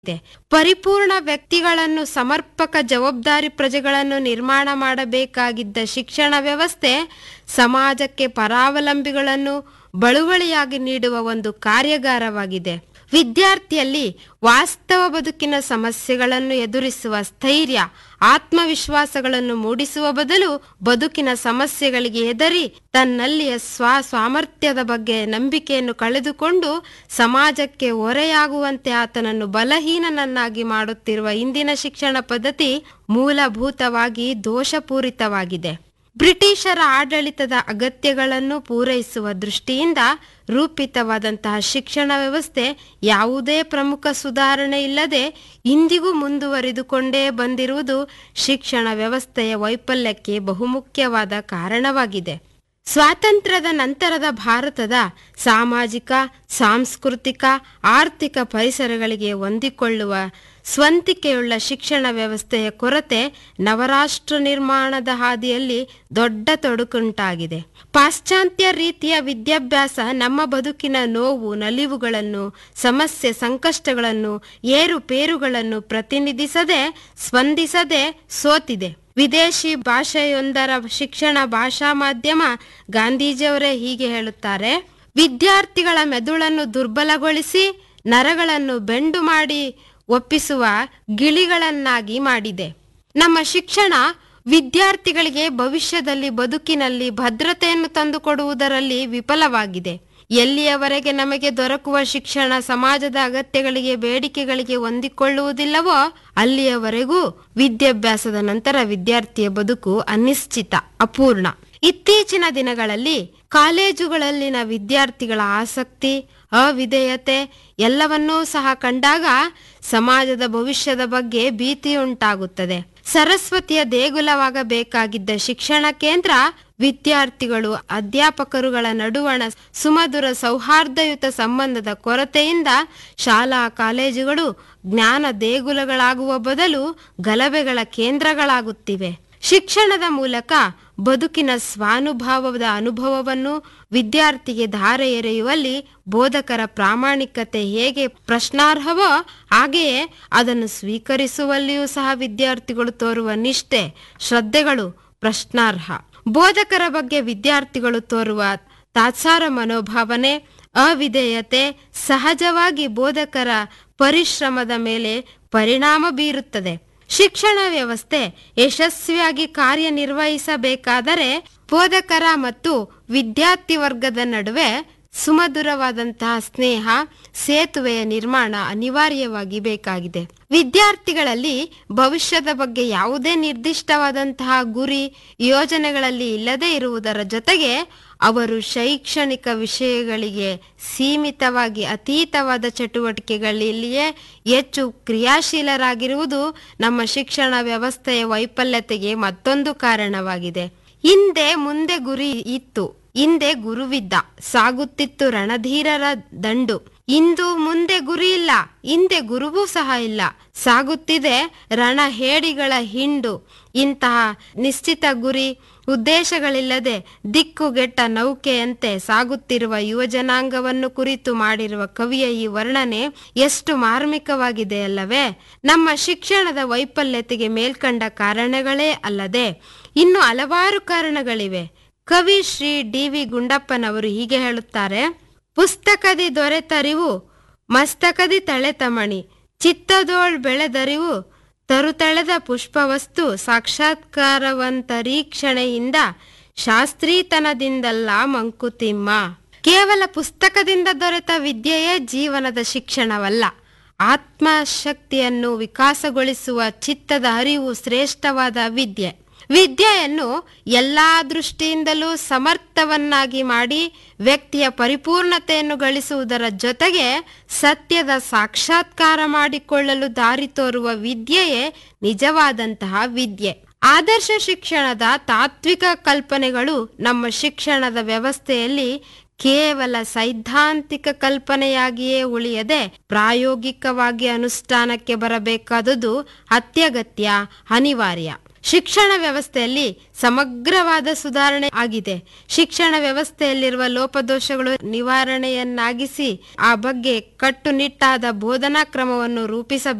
ಇದೆ ಪರಿಪೂರ್ಣ ವ್ಯಕ್ತಿಗಳನ್ನು ಸಮರ್ಪಕ ಜವಾಬ್ದಾರಿ ಪ್ರಜೆಗಳನ್ನು ನಿರ್ಮಾಣ ಮಾಡಬೇಕಾಗಿದ್ದ ಶಿಕ್ಷಣ ವ್ಯವಸ್ಥೆ ಸಮಾಜಕ್ಕೆ ಪರಾವಲಂಬಿಗಳನ್ನು ಬಳುವಳಿಯಾಗಿ ನೀಡುವ ಒಂದು ಕಾರ್ಯಾಗಾರವಾಗಿದೆ ವಿದ್ಯಾರ್ಥಿಯಲ್ಲಿ ವಾಸ್ತವ ಬದುಕಿನ ಸಮಸ್ಯೆಗಳನ್ನು ಎದುರಿಸುವ ಸ್ಥೈರ್ಯ ಆತ್ಮವಿಶ್ವಾಸಗಳನ್ನು ಮೂಡಿಸುವ ಬದಲು ಬದುಕಿನ ಸಮಸ್ಯೆಗಳಿಗೆ ಹೆದರಿ ತನ್ನಲ್ಲಿಯ ಸ್ವ ಸಾಮರ್ಥ್ಯದ ಬಗ್ಗೆ ನಂಬಿಕೆಯನ್ನು ಕಳೆದುಕೊಂಡು ಸಮಾಜಕ್ಕೆ ಹೊರೆಯಾಗುವಂತೆ ಆತನನ್ನು ಬಲಹೀನನನ್ನಾಗಿ ಮಾಡುತ್ತಿರುವ ಇಂದಿನ ಶಿಕ್ಷಣ ಪದ್ಧತಿ ಮೂಲಭೂತವಾಗಿ ದೋಷಪೂರಿತವಾಗಿದೆ ಬ್ರಿಟಿಷರ ಆಡಳಿತದ ಅಗತ್ಯಗಳನ್ನು ಪೂರೈಸುವ ದೃಷ್ಟಿಯಿಂದ ರೂಪಿತವಾದಂತಹ ಶಿಕ್ಷಣ ವ್ಯವಸ್ಥೆ ಯಾವುದೇ ಪ್ರಮುಖ ಸುಧಾರಣೆ ಇಲ್ಲದೆ ಇಂದಿಗೂ ಮುಂದುವರಿದುಕೊಂಡೇ ಬಂದಿರುವುದು ಶಿಕ್ಷಣ ವ್ಯವಸ್ಥೆಯ ವೈಫಲ್ಯಕ್ಕೆ ಬಹುಮುಖ್ಯವಾದ ಕಾರಣವಾಗಿದೆ ಸ್ವಾತಂತ್ರ್ಯದ ನಂತರದ ಭಾರತದ ಸಾಮಾಜಿಕ ಸಾಂಸ್ಕೃತಿಕ ಆರ್ಥಿಕ ಪರಿಸರಗಳಿಗೆ ಹೊಂದಿಕೊಳ್ಳುವ ಸ್ವಂತಿಕೆಯುಳ್ಳ ಶಿಕ್ಷಣ ವ್ಯವಸ್ಥೆಯ ಕೊರತೆ ನವರಾಷ್ಟ್ರ ನಿರ್ಮಾಣದ ಹಾದಿಯಲ್ಲಿ ದೊಡ್ಡ ತೊಡಕುಂಟಾಗಿದೆ ಪಾಶ್ಚಾತ್ಯ ರೀತಿಯ ವಿದ್ಯಾಭ್ಯಾಸ ನಮ್ಮ ಬದುಕಿನ ನೋವು ನಲಿವುಗಳನ್ನು ಸಮಸ್ಯೆ ಸಂಕಷ್ಟಗಳನ್ನು ಏರುಪೇರುಗಳನ್ನು ಪ್ರತಿನಿಧಿಸದೆ ಸ್ಪಂದಿಸದೆ ಸೋತಿದೆ ವಿದೇಶಿ ಭಾಷೆಯೊಂದರ ಶಿಕ್ಷಣ ಭಾಷಾ ಮಾಧ್ಯಮ ಗಾಂಧೀಜಿಯವರೇ ಹೀಗೆ ಹೇಳುತ್ತಾರೆ ವಿದ್ಯಾರ್ಥಿಗಳ ಮೆದುಳನ್ನು ದುರ್ಬಲಗೊಳಿಸಿ ನರಗಳನ್ನು ಬೆಂಡು ಮಾಡಿ ಒಪ್ಪಿಸುವ ಗಿಳಿಗಳನ್ನಾಗಿ ಮಾಡಿದೆ ನಮ್ಮ ಶಿಕ್ಷಣ ವಿದ್ಯಾರ್ಥಿಗಳಿಗೆ ಭವಿಷ್ಯದಲ್ಲಿ ಬದುಕಿನಲ್ಲಿ ಭದ್ರತೆಯನ್ನು ತಂದುಕೊಡುವುದರಲ್ಲಿ ವಿಫಲವಾಗಿದೆ ಎಲ್ಲಿಯವರೆಗೆ ನಮಗೆ ದೊರಕುವ ಶಿಕ್ಷಣ ಸಮಾಜದ ಅಗತ್ಯಗಳಿಗೆ ಬೇಡಿಕೆಗಳಿಗೆ ಹೊಂದಿಕೊಳ್ಳುವುದಿಲ್ಲವೋ ಅಲ್ಲಿಯವರೆಗೂ ವಿದ್ಯಾಭ್ಯಾಸದ ನಂತರ ವಿದ್ಯಾರ್ಥಿಯ ಬದುಕು ಅನಿಶ್ಚಿತ ಅಪೂರ್ಣ ಇತ್ತೀಚಿನ ದಿನಗಳಲ್ಲಿ ಕಾಲೇಜುಗಳಲ್ಲಿನ ವಿದ್ಯಾರ್ಥಿಗಳ ಆಸಕ್ತಿ ಅವಿಧೇಯತೆ ಎಲ್ಲವನ್ನೂ ಸಹ ಕಂಡಾಗ ಸಮಾಜದ ಭವಿಷ್ಯದ ಬಗ್ಗೆ ಭೀತಿಯುಂಟಾಗುತ್ತದೆ ಸರಸ್ವತಿಯ ದೇಗುಲವಾಗಬೇಕಾಗಿದ್ದ ಶಿಕ್ಷಣ ಕೇಂದ್ರ ವಿದ್ಯಾರ್ಥಿಗಳು ಅಧ್ಯಾಪಕರುಗಳ ನಡುವಣ ಸುಮಧುರ ಸೌಹಾರ್ದಯುತ ಸಂಬಂಧದ ಕೊರತೆಯಿಂದ ಶಾಲಾ ಕಾಲೇಜುಗಳು ಜ್ಞಾನ ದೇಗುಲಗಳಾಗುವ ಬದಲು ಗಲಭೆಗಳ ಕೇಂದ್ರಗಳಾಗುತ್ತಿವೆ ಶಿಕ್ಷಣದ ಮೂಲಕ ಬದುಕಿನ ಸ್ವಾನುಭಾವದ ಅನುಭವವನ್ನು ವಿದ್ಯಾರ್ಥಿಗೆ ಧಾರೆ ಎರೆಯುವಲ್ಲಿ ಬೋಧಕರ ಪ್ರಾಮಾಣಿಕತೆ ಹೇಗೆ ಪ್ರಶ್ನಾರ್ಹವೋ ಹಾಗೆಯೇ ಅದನ್ನು ಸ್ವೀಕರಿಸುವಲ್ಲಿಯೂ ಸಹ ವಿದ್ಯಾರ್ಥಿಗಳು ತೋರುವ ನಿಷ್ಠೆ ಶ್ರದ್ಧೆಗಳು ಪ್ರಶ್ನಾರ್ಹ ಬೋಧಕರ ಬಗ್ಗೆ ವಿದ್ಯಾರ್ಥಿಗಳು ತೋರುವ ತಾತ್ಸಾರ ಮನೋಭಾವನೆ ಅವಿಧೇಯತೆ ಸಹಜವಾಗಿ ಬೋಧಕರ ಪರಿಶ್ರಮದ ಮೇಲೆ ಪರಿಣಾಮ ಬೀರುತ್ತದೆ ಶಿಕ್ಷಣ ವ್ಯವಸ್ಥೆ ಯಶಸ್ವಿಯಾಗಿ ಕಾರ್ಯನಿರ್ವಹಿಸಬೇಕಾದರೆ ಬೋಧಕರ ಮತ್ತು ವಿದ್ಯಾರ್ಥಿ ವರ್ಗದ ನಡುವೆ ಸುಮಧುರವಾದಂತಹ ಸ್ನೇಹ ಸೇತುವೆಯ ನಿರ್ಮಾಣ ಅನಿವಾರ್ಯವಾಗಿ ಬೇಕಾಗಿದೆ ವಿದ್ಯಾರ್ಥಿಗಳಲ್ಲಿ ಭವಿಷ್ಯದ ಬಗ್ಗೆ ಯಾವುದೇ ನಿರ್ದಿಷ್ಟವಾದಂತಹ ಗುರಿ ಯೋಜನೆಗಳಲ್ಲಿ ಇಲ್ಲದೆ ಇರುವುದರ ಜೊತೆಗೆ ಅವರು ಶೈಕ್ಷಣಿಕ ವಿಷಯಗಳಿಗೆ ಸೀಮಿತವಾಗಿ ಅತೀತವಾದ ಚಟುವಟಿಕೆಗಳಲ್ಲಿಯೇ ಹೆಚ್ಚು ಕ್ರಿಯಾಶೀಲರಾಗಿರುವುದು ನಮ್ಮ ಶಿಕ್ಷಣ ವ್ಯವಸ್ಥೆಯ ವೈಫಲ್ಯತೆಗೆ ಮತ್ತೊಂದು ಕಾರಣವಾಗಿದೆ ಹಿಂದೆ ಮುಂದೆ ಗುರಿ ಇತ್ತು ಹಿಂದೆ ಗುರುವಿದ್ದ ಸಾಗುತ್ತಿತ್ತು ರಣಧೀರರ ದಂಡು ಇಂದು ಮುಂದೆ ಗುರಿ ಇಲ್ಲ ಹಿಂದೆ ಗುರುವೂ ಸಹ ಇಲ್ಲ ಸಾಗುತ್ತಿದೆ ರಣಹೇಡಿಗಳ ಹಿಂಡು ಇಂತಹ ನಿಶ್ಚಿತ ಗುರಿ ಉದ್ದೇಶಗಳಿಲ್ಲದೆ ದಿಕ್ಕುಗೆಟ್ಟ ನೌಕೆಯಂತೆ ಸಾಗುತ್ತಿರುವ ಯುವಜನಾಂಗವನ್ನು ಕುರಿತು ಮಾಡಿರುವ ಕವಿಯ ಈ ವರ್ಣನೆ ಎಷ್ಟು ಮಾರ್ಮಿಕವಾಗಿದೆ ಅಲ್ಲವೇ ನಮ್ಮ ಶಿಕ್ಷಣದ ವೈಫಲ್ಯತೆಗೆ ಮೇಲ್ಕಂಡ ಕಾರಣಗಳೇ ಅಲ್ಲದೆ ಇನ್ನು ಹಲವಾರು ಕಾರಣಗಳಿವೆ ಕವಿ ಶ್ರೀ ಡಿ ವಿ ಗುಂಡಪ್ಪನವರು ಹೀಗೆ ಹೇಳುತ್ತಾರೆ ಪುಸ್ತಕದಿ ದೊರೆತರಿವು ಮಸ್ತಕದಿ ತಳೆತಮಣಿ ಚಿತ್ತದೋಳ್ ಬೆಳೆದರಿವು ತರುತಳೆದ ಪುಷ್ಪವಸ್ತು ಸಾಕ್ಷಾತ್ಕಾರವಂತರೀಕ್ಷಣೆಯಿಂದ ಶಾಸ್ತ್ರೀತನದಿಂದಲ್ಲ ಮಂಕುತಿಮ್ಮ ಕೇವಲ ಪುಸ್ತಕದಿಂದ ದೊರೆತ ವಿದ್ಯೆಯೇ ಜೀವನದ ಶಿಕ್ಷಣವಲ್ಲ ಆತ್ಮಶಕ್ತಿಯನ್ನು ವಿಕಾಸಗೊಳಿಸುವ ಚಿತ್ತದ ಅರಿವು ಶ್ರೇಷ್ಠವಾದ ವಿದ್ಯೆ ವಿದ್ಯೆಯನ್ನು ಎಲ್ಲಾ ದೃಷ್ಟಿಯಿಂದಲೂ ಸಮರ್ಥವನ್ನಾಗಿ ಮಾಡಿ ವ್ಯಕ್ತಿಯ ಪರಿಪೂರ್ಣತೆಯನ್ನು ಗಳಿಸುವುದರ ಜೊತೆಗೆ ಸತ್ಯದ ಸಾಕ್ಷಾತ್ಕಾರ ಮಾಡಿಕೊಳ್ಳಲು ದಾರಿ ತೋರುವ ವಿದ್ಯೆಯೇ ನಿಜವಾದಂತಹ ವಿದ್ಯೆ ಆದರ್ಶ ಶಿಕ್ಷಣದ ತಾತ್ವಿಕ ಕಲ್ಪನೆಗಳು ನಮ್ಮ ಶಿಕ್ಷಣದ ವ್ಯವಸ್ಥೆಯಲ್ಲಿ ಕೇವಲ ಸೈದ್ಧಾಂತಿಕ ಕಲ್ಪನೆಯಾಗಿಯೇ ಉಳಿಯದೆ ಪ್ರಾಯೋಗಿಕವಾಗಿ ಅನುಷ್ಠಾನಕ್ಕೆ ಬರಬೇಕಾದುದು ಅತ್ಯಗತ್ಯ ಅನಿವಾರ್ಯ ಶಿಕ್ಷಣ ವ್ಯವಸ್ಥೆಯಲ್ಲಿ ಸಮಗ್ರವಾದ ಸುಧಾರಣೆ ಆಗಿದೆ ಶಿಕ್ಷಣ ವ್ಯವಸ್ಥೆಯಲ್ಲಿರುವ ಲೋಪದೋಷಗಳು ನಿವಾರಣೆಯನ್ನಾಗಿಸಿ ಆ ಬಗ್ಗೆ ಕಟ್ಟುನಿಟ್ಟಾದ ಬೋಧನಾ ಕ್ರಮವನ್ನು ರೂಪಿಸಬೇಕು